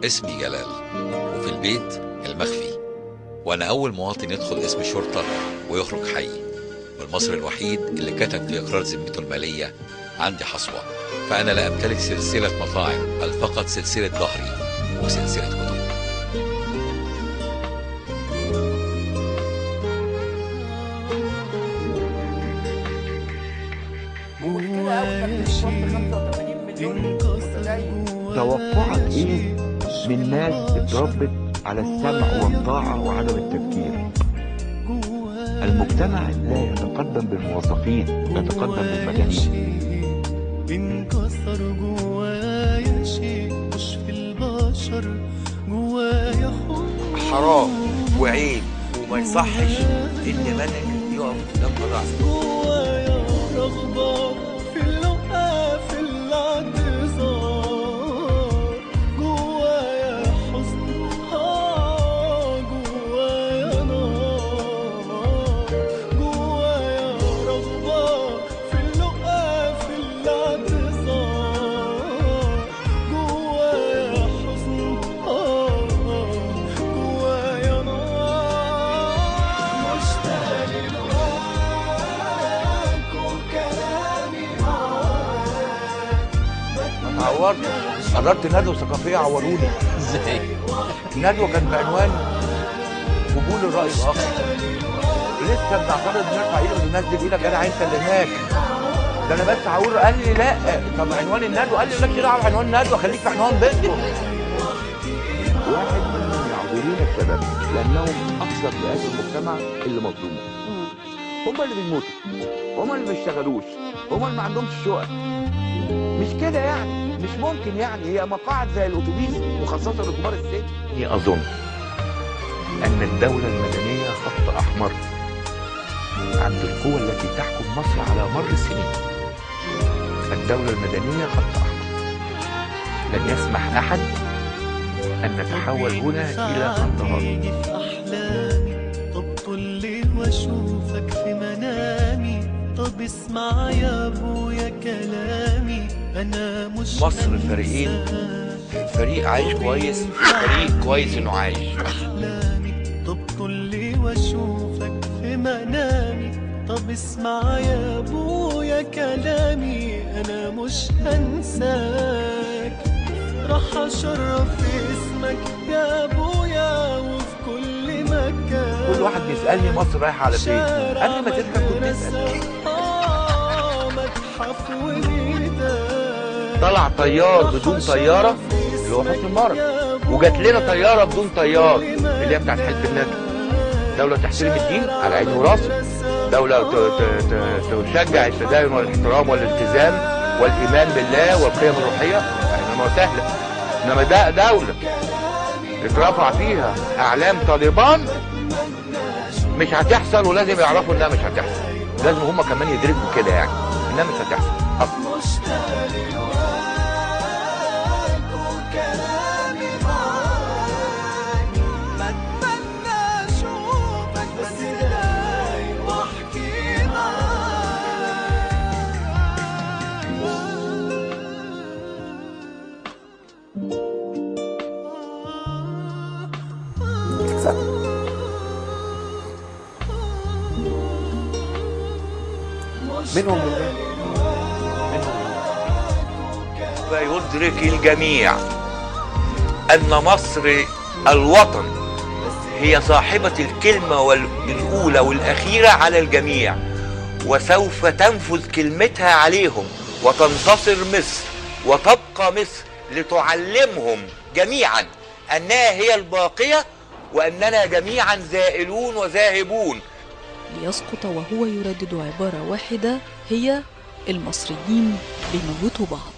اسمي جلال وفي البيت المخفي وأنا أول مواطن يدخل اسم شرطة ويخرج حي والمصري الوحيد اللي كتب في إقرار ذمته المالية عندي حصوة فأنا لا أمتلك سلسلة مطاعم بل فقط سلسلة ظهري وسلسلة كتب توقعك ايه من ناس اتربت على السمع والطاعة وعدم التفكير المجتمع لا يتقدم بالموظفين يتقدم بالمجانين انكسر جوايا شيء مش في البشر جوايا حب حرام وعيب وما يصحش ان منهج يقف قدام قضاء جوايا رغبة في اللقاء في الاعتذار جوايا حزن آه جوايا نار جوايا رغبة في اللقاء في الاعتذار جوايا حزن آه جوايا نار مشتاق للوقت وكلامي عورت حضرت ندوه ثقافيه عوروني ازاي؟ الندوه كان بعنوان قبول الراي الاخر لسه بنعترض نرفع ايدك وننزل ايدك انا انت اللي هناك ده انا بس هقول قال لي لا طب عنوان الندوه قال لي لك دعوه بعنوان الندوه خليك في عنوان بيتكم واحد منهم يعبرون الشباب لانهم اكثر فئات المجتمع اللي مظلومه هم اللي بيموتوا هم اللي ما بيشتغلوش هم اللي ما عندهمش شقق مش كده يعني مش ممكن يعني هي مقاعد زي الاتوبيس مخصصه لكبار السن اظن ان الدوله المدنيه خط احمر عند القوى التي تحكم مصر على مر السنين الدوله المدنيه خط احمر لن يسمح احد أن نتحول هنا إلى خندهار تيجي في أحلامي طب طل لي وأشوفك في منامي طب اسمع يا أبويا كلامي أنا مش مصر فريقين. هنساك. فريق عايش كويس فريق كويس انه عايش أحلامي طب طل لي وأشوفك في منامي طب اسمع يا أبويا كلامي أنا مش هنساك راح أشرف اسمك يا أبويا وفي كل مكان كل واحد بيسالني مصر رايحه على فين قبل ما تركب كنت تسال متحف وميدان طلع طيار بدون طياره اللي هو حسن مبارك وجات لنا طياره بدون طيار اللي هي بتاعت حزب النجم دوله تحترم الدين على عيني وراسي دوله ت- ت- ت- تشجع التدين والاحترام والالتزام والايمان بالله والقيم الروحيه انما سهله انما ده دوله اترفع فيها اعلام طالبان مش هتحصل ولازم يعرفوا انها مش هتحصل لازم هم كمان يدركوا كده يعني انها مش هتحصل أصلاً. بتمنى اشوفك بس داي واحكي منهم لله فيدرك الجميع أن مصر الوطن هي صاحبة الكلمة وال- الأولى والأخيرة على الجميع وسوف تنفذ كلمتها عليهم وتنتصر مصر وتبقى مصر لتعلمهم جميعا أنها هي الباقية وأننا جميعا زائلون وذاهبون ليسقط وهو يردد عبارة واحدة هي المصريين بيموتوا بعض